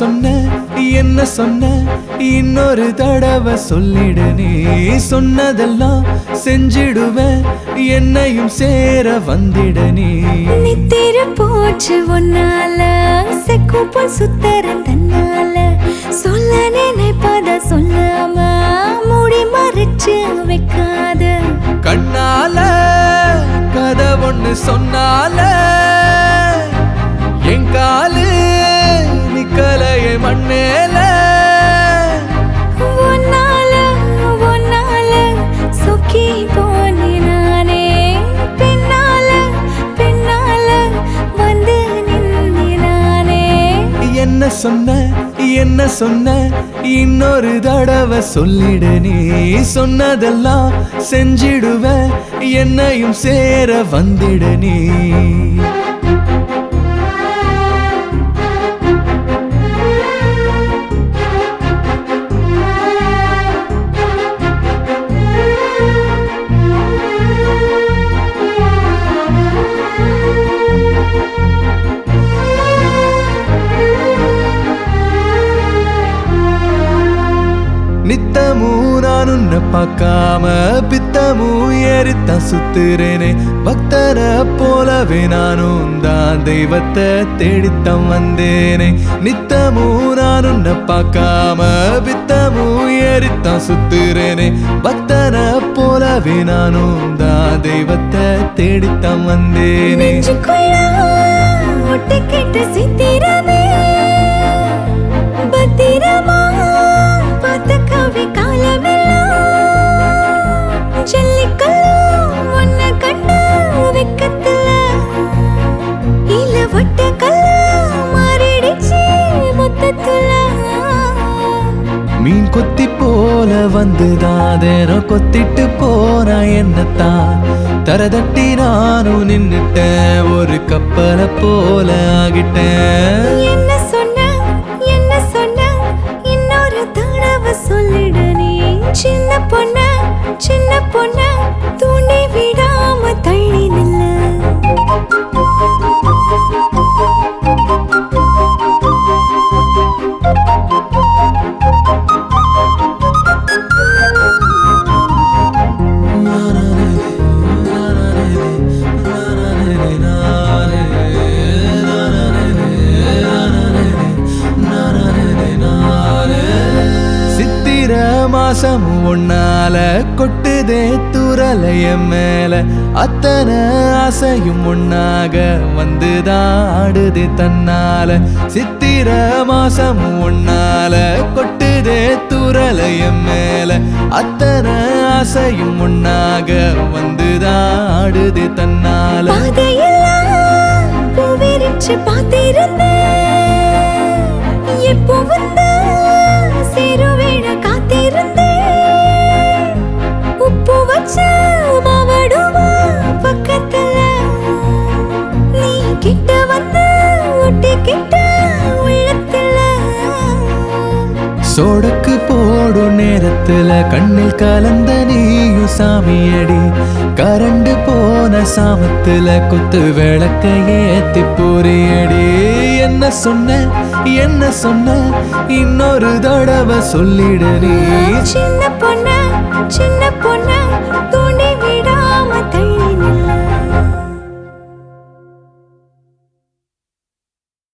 சொன்ன என்ன சொன்ன இன்னொரு தடவை சொல்லிடு நீ சொன்னதெல்லாம் செஞ்சிடுவேன் என்னையும் சேர வந்திட நீ நித்திர போச்சு ஒன்னால செக்குப்பல் சுத்தரம் தன்னால சொல்ல நினைப்பத சொல்லாம மூடி மறைச்சு வைக்காத கண்ணால கதை ஒண்ணு சொன்னால என் காலு நிக்கலைய மண்ணேல ஒன்னால ஒன்னால சொக்கி போனே நானே பின்னால பின்னால வந்து நின்னே நானே என்ன சொன்ன என்ன சொன்ன இன்னொரு தடவை சொல்லிடு நீ சொன்னதெல்லாம் செஞ்சிடுவேன் என்னையும் சேர வந்திட நீ நித்தமும் நான் உன்னை பார்க்காம பித்தமும் ஏறித்தான் சுத்துறேனே பக்தரை போலவே நானும் தான் தெய்வத்தை தேடித்தான் வந்தேனே நித்தமும் நான் உன்னை பார்க்காம பித்தமும் ஏறித்தான் சுத்துறேனே பக்தரை போலவே நானும் தான் தெய்வத்தை தேடித்தான் வந்தேனே நெஞ்சுக்குள்ள ஒட்டிக்கிட்ட சித்திரமே பத்திரமா பார்த்த கவி காலமெல்லாம் ஜல்லிக்கல்லும் உன்னை கண்ட வெக்கத்துல இல்ல வட்ட கல்லா மாறிடுச்சு மொத்தத்துல மீன் கொத்தி போல வந்துதாதேனோ கொத்திட்டு போனா என்னத்தான் தரதட்டி நானும் நின்னுட்டேன் ஒரு கப்பலை போல ஆகிட்டேன் என்ன சொன்ன என்ன சொன்ன இன்னொரு தடவை சொல்லிடு நீ சின்ன பொண்ண சின்ன பொண்ண தூண்டி விடாம தள்ளி நில்லு சித்திர மாசம் ஒன்னால கொட்டுதே துரலைய மேல அத்தனை ஆசையும் ஒன்னாக வந்துதான் ஆடுதே தன்னால சித்திர மாசம் ஒன்னால கொட்டுதே துரலைய மேல அத்தனை ஆசையும் ஒன்னாக வந்துதான் ஆடுதே தன்னால பாதையெல்லாம் பூவிரிச்சு பார்த்திருந்தேன் எப்போ வந்தா சேருவேன காத்திருந்தேன் உப்பு வச்ச மாவடுவா பக்கத்துல நீ கிட்ட வந்து ஒட்டிக்கிட்ட உள்ளத்துல சோடக்கு போடும் நேரத்துல கண்ணில் கலந்த நீயும் சாமியடி கரண்டு போன சாமத்துல குத்து விளக்க ஏத்தி பொறியடி என்ன சொன்ன என்ன சொன்ன இன்னொரு தடவை சொல்லிடு நீ சின்ன பொண்ண